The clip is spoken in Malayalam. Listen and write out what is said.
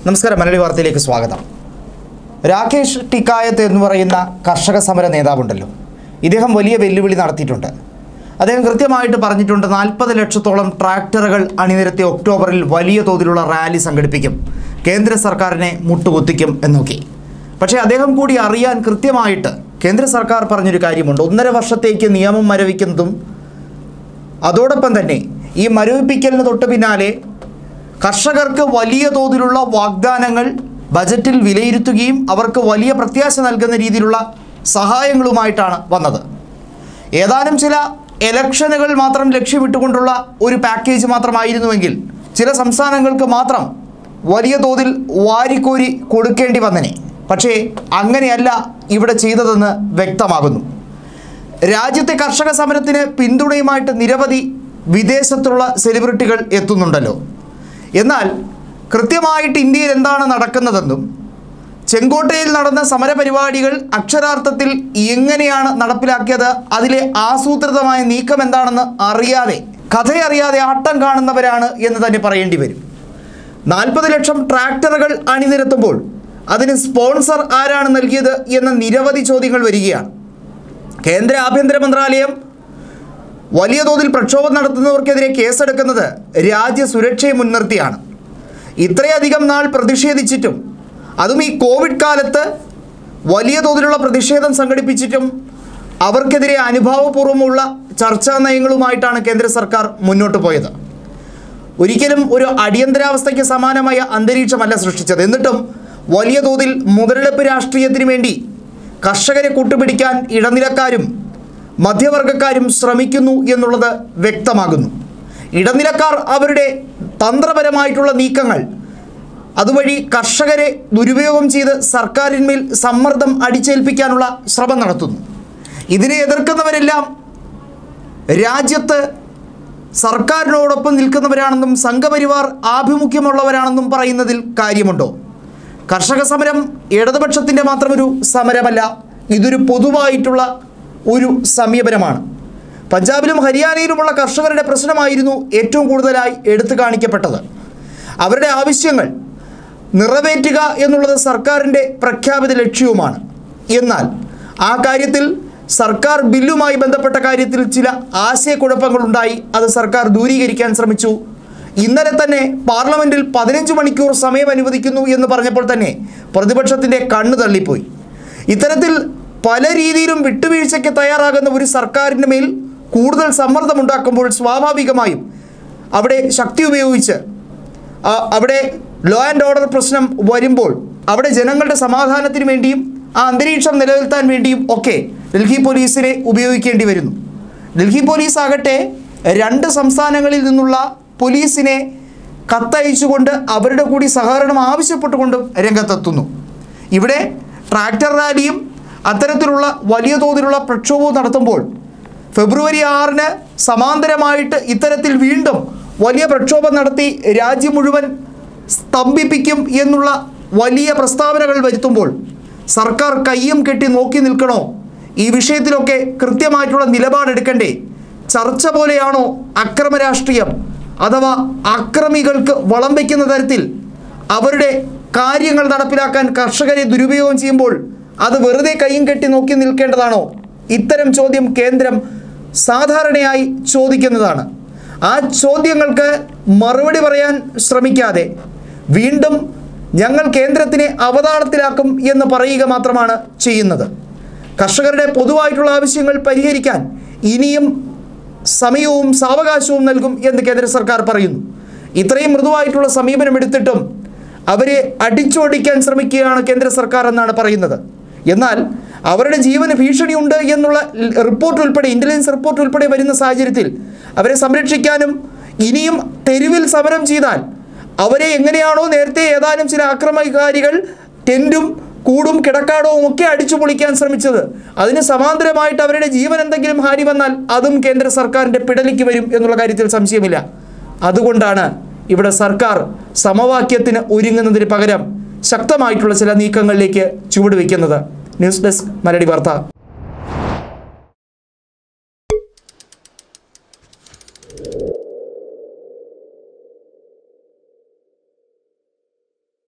നമസ്കാരം മലയാളി വാർത്തയിലേക്ക് സ്വാഗതം രാകേഷ് ടിക്കായത്ത് എന്ന് പറയുന്ന കർഷക സമര നേതാവുണ്ടല്ലോ ഇദ്ദേഹം വലിയ വെല്ലുവിളി നടത്തിയിട്ടുണ്ട് അദ്ദേഹം കൃത്യമായിട്ട് പറഞ്ഞിട്ടുണ്ട് നാൽപ്പത് ലക്ഷത്തോളം ട്രാക്ടറുകൾ അണിനിരത്തി ഒക്ടോബറിൽ വലിയ തോതിലുള്ള റാലി സംഘടിപ്പിക്കും കേന്ദ്ര സർക്കാരിനെ മുട്ടുകുത്തിക്കും എന്നൊക്കെ പക്ഷേ അദ്ദേഹം കൂടി അറിയാൻ കൃത്യമായിട്ട് കേന്ദ്ര സർക്കാർ പറഞ്ഞൊരു കാര്യമുണ്ട് ഒന്നര വർഷത്തേക്ക് നിയമം മരവിക്കുന്നതും അതോടൊപ്പം തന്നെ ഈ മരവിപ്പിക്കലിന് തൊട്ട് പിന്നാലെ കർഷകർക്ക് വലിയ തോതിലുള്ള വാഗ്ദാനങ്ങൾ ബജറ്റിൽ വിലയിരുത്തുകയും അവർക്ക് വലിയ പ്രത്യാശ നൽകുന്ന രീതിയിലുള്ള സഹായങ്ങളുമായിട്ടാണ് വന്നത് ഏതാനും ചില എലക്ഷനുകൾ മാത്രം ലക്ഷ്യമിട്ടുകൊണ്ടുള്ള ഒരു പാക്കേജ് മാത്രമായിരുന്നുവെങ്കിൽ ചില സംസ്ഥാനങ്ങൾക്ക് മാത്രം വലിയ തോതിൽ വാരിക്കോരി കൊടുക്കേണ്ടി വന്നനെ പക്ഷേ അങ്ങനെയല്ല ഇവിടെ ചെയ്തതെന്ന് വ്യക്തമാകുന്നു രാജ്യത്തെ കർഷക സമരത്തിന് പിന്തുണയുമായിട്ട് നിരവധി വിദേശത്തുള്ള സെലിബ്രിറ്റികൾ എത്തുന്നുണ്ടല്ലോ എന്നാൽ കൃത്യമായിട്ട് ഇന്ത്യയിൽ എന്താണ് നടക്കുന്നതെന്നും ചെങ്കോട്ടയിൽ നടന്ന സമരപരിപാടികൾ അക്ഷരാർത്ഥത്തിൽ എങ്ങനെയാണ് നടപ്പിലാക്കിയത് അതിലെ ആസൂത്രിതമായ നീക്കം എന്താണെന്ന് അറിയാതെ കഥയറിയാതെ ആട്ടം കാണുന്നവരാണ് എന്ന് തന്നെ പറയേണ്ടി വരും നാൽപ്പത് ലക്ഷം ട്രാക്ടറുകൾ അണിനിരത്തുമ്പോൾ അതിന് സ്പോൺസർ ആരാണ് നൽകിയത് എന്ന നിരവധി ചോദ്യങ്ങൾ വരികയാണ് കേന്ദ്ര ആഭ്യന്തര മന്ത്രാലയം വലിയ തോതിൽ പ്രക്ഷോഭം നടത്തുന്നവർക്കെതിരെ കേസെടുക്കുന്നത് രാജ്യസുരക്ഷയെ മുൻനിർത്തിയാണ് ഇത്രയധികം നാൾ പ്രതിഷേധിച്ചിട്ടും അതും ഈ കോവിഡ് കാലത്ത് വലിയ തോതിലുള്ള പ്രതിഷേധം സംഘടിപ്പിച്ചിട്ടും അവർക്കെതിരെ അനുഭാവപൂർവ്വമുള്ള ചർച്ചാ നയങ്ങളുമായിട്ടാണ് കേന്ദ്ര സർക്കാർ മുന്നോട്ട് പോയത് ഒരിക്കലും ഒരു അടിയന്തരാവസ്ഥയ്ക്ക് സമാനമായ അന്തരീക്ഷമല്ല സൃഷ്ടിച്ചത് എന്നിട്ടും വലിയ തോതിൽ മുതലെടുപ്പ് രാഷ്ട്രീയത്തിന് വേണ്ടി കർഷകരെ കൂട്ടുപിടിക്കാൻ ഇടനിലക്കാരും മധ്യവർഗക്കാരും ശ്രമിക്കുന്നു എന്നുള്ളത് വ്യക്തമാകുന്നു ഇടനിലക്കാർ അവരുടെ തന്ത്രപരമായിട്ടുള്ള നീക്കങ്ങൾ അതുവഴി കർഷകരെ ദുരുപയോഗം ചെയ്ത് സർക്കാരിന്മേൽ സമ്മർദ്ദം അടിച്ചേൽപ്പിക്കാനുള്ള ശ്രമം നടത്തുന്നു ഇതിനെ എതിർക്കുന്നവരെല്ലാം രാജ്യത്ത് സർക്കാരിനോടൊപ്പം നിൽക്കുന്നവരാണെന്നും സംഘപരിവാർ ആഭിമുഖ്യമുള്ളവരാണെന്നും പറയുന്നതിൽ കാര്യമുണ്ടോ കർഷക സമരം ഇടതുപക്ഷത്തിൻ്റെ മാത്രമൊരു സമരമല്ല ഇതൊരു പൊതുവായിട്ടുള്ള ഒരു സമീപനമാണ് പഞ്ചാബിലും ഹരിയാനയിലുമുള്ള കർഷകരുടെ പ്രശ്നമായിരുന്നു ഏറ്റവും കൂടുതലായി എടുത്തു കാണിക്കപ്പെട്ടത് അവരുടെ ആവശ്യങ്ങൾ നിറവേറ്റുക എന്നുള്ളത് സർക്കാരിൻ്റെ പ്രഖ്യാപിത ലക്ഷ്യവുമാണ് എന്നാൽ ആ കാര്യത്തിൽ സർക്കാർ ബില്ലുമായി ബന്ധപ്പെട്ട കാര്യത്തിൽ ചില ആശയക്കുഴപ്പങ്ങളുണ്ടായി അത് സർക്കാർ ദൂരീകരിക്കാൻ ശ്രമിച്ചു ഇന്നലെ തന്നെ പാർലമെന്റിൽ പതിനഞ്ച് മണിക്കൂർ സമയം അനുവദിക്കുന്നു എന്ന് പറഞ്ഞപ്പോൾ തന്നെ പ്രതിപക്ഷത്തിൻ്റെ കണ്ണു തള്ളിപ്പോയി ഇത്തരത്തിൽ പല രീതിയിലും വിട്ടുവീഴ്ചയ്ക്ക് തയ്യാറാകുന്ന ഒരു സർക്കാരിൻ്റെ മേൽ കൂടുതൽ സമ്മർദ്ദമുണ്ടാക്കുമ്പോൾ സ്വാഭാവികമായും അവിടെ ശക്തി ഉപയോഗിച്ച് ആ, അവിടെ ലോ ആൻഡ് ഓർഡർ പ്രശ്നം വരുമ്പോൾ അവിടെ ജനങ്ങളുടെ സമാധാനത്തിന് വേണ്ടിയും ആ അന്തരീക്ഷം നിലനിർത്താൻ വേണ്ടിയും ഒക്കെ ഡൽഹി പോലീസിനെ ഉപയോഗിക്കേണ്ടി വരുന്നു ഡൽഹി പോലീസ് ആകട്ടെ രണ്ട് സംസ്ഥാനങ്ങളിൽ നിന്നുള്ള പോലീസിനെ കത്തയച്ചുകൊണ്ട് അവരുടെ കൂടി സഹകരണം ആവശ്യപ്പെട്ടുകൊണ്ടും രംഗത്തെത്തുന്നു ഇവിടെ ട്രാക്ടർ റാലിയും അത്തരത്തിലുള്ള വലിയ തോതിലുള്ള പ്രക്ഷോഭവും നടത്തുമ്പോൾ ഫെബ്രുവരി ആറിന് സമാന്തരമായിട്ട് ഇത്തരത്തിൽ വീണ്ടും വലിയ പ്രക്ഷോഭം നടത്തി രാജ്യം മുഴുവൻ സ്തംഭിപ്പിക്കും എന്നുള്ള വലിയ പ്രസ്താവനകൾ വരുത്തുമ്പോൾ സർക്കാർ കയ്യും കെട്ടി നോക്കി നിൽക്കണോ ഈ വിഷയത്തിലൊക്കെ കൃത്യമായിട്ടുള്ള നിലപാടെടുക്കണ്ടേ ചർച്ച പോലെയാണോ അക്രമ രാഷ്ട്രീയം അഥവാ അക്രമികൾക്ക് വളം വയ്ക്കുന്ന തരത്തിൽ അവരുടെ കാര്യങ്ങൾ നടപ്പിലാക്കാൻ കർഷകരെ ദുരുപയോഗം ചെയ്യുമ്പോൾ അത് വെറുതെ കൈയും കെട്ടി നോക്കി നിൽക്കേണ്ടതാണോ ഇത്തരം ചോദ്യം കേന്ദ്രം സാധാരണയായി ചോദിക്കുന്നതാണ് ആ ചോദ്യങ്ങൾക്ക് മറുപടി പറയാൻ ശ്രമിക്കാതെ വീണ്ടും ഞങ്ങൾ കേന്ദ്രത്തിനെ അവതാളത്തിലാക്കും എന്ന് പറയുക മാത്രമാണ് ചെയ്യുന്നത് കർഷകരുടെ പൊതുവായിട്ടുള്ള ആവശ്യങ്ങൾ പരിഹരിക്കാൻ ഇനിയും സമയവും സാവകാശവും നൽകും എന്ന് കേന്ദ്ര സർക്കാർ പറയുന്നു ഇത്രയും മൃദുവായിട്ടുള്ള സമീപനം എടുത്തിട്ടും അവരെ അടിച്ചോടിക്കാൻ ശ്രമിക്കുകയാണ് കേന്ദ്ര സർക്കാർ എന്നാണ് പറയുന്നത് എന്നാൽ അവരുടെ ജീവന് ഭീഷണിയുണ്ട് എന്നുള്ള റിപ്പോർട്ട് ഉൾപ്പെടെ ഇൻ്റലിജൻസ് റിപ്പോർട്ട് ഉൾപ്പെടെ വരുന്ന സാഹചര്യത്തിൽ അവരെ സംരക്ഷിക്കാനും ഇനിയും തെരുവിൽ സമരം ചെയ്താൽ അവരെ എങ്ങനെയാണോ നേരത്തെ ഏതാനും ചില ആക്രമണകാരികൾ ടെൻറ്റും കൂടും കിടക്കാടവും ഒക്കെ അടിച്ചു പൊളിക്കാൻ ശ്രമിച്ചത് അതിന് സമാന്തരമായിട്ട് അവരുടെ ജീവൻ എന്തെങ്കിലും ഹാനി വന്നാൽ അതും കേന്ദ്ര സർക്കാരിൻ്റെ പിടലിക്ക് വരും എന്നുള്ള കാര്യത്തിൽ സംശയമില്ല അതുകൊണ്ടാണ് ഇവിടെ സർക്കാർ സമവാക്യത്തിന് ഒരുങ്ങുന്നതിന് പകരം ശക്തമായിട്ടുള്ള ചില നീക്കങ്ങളിലേക്ക് ചുവടുവെക്കുന്നത് ന്യൂസ് ഡെസ്ക് മലയാളി വാർത്ത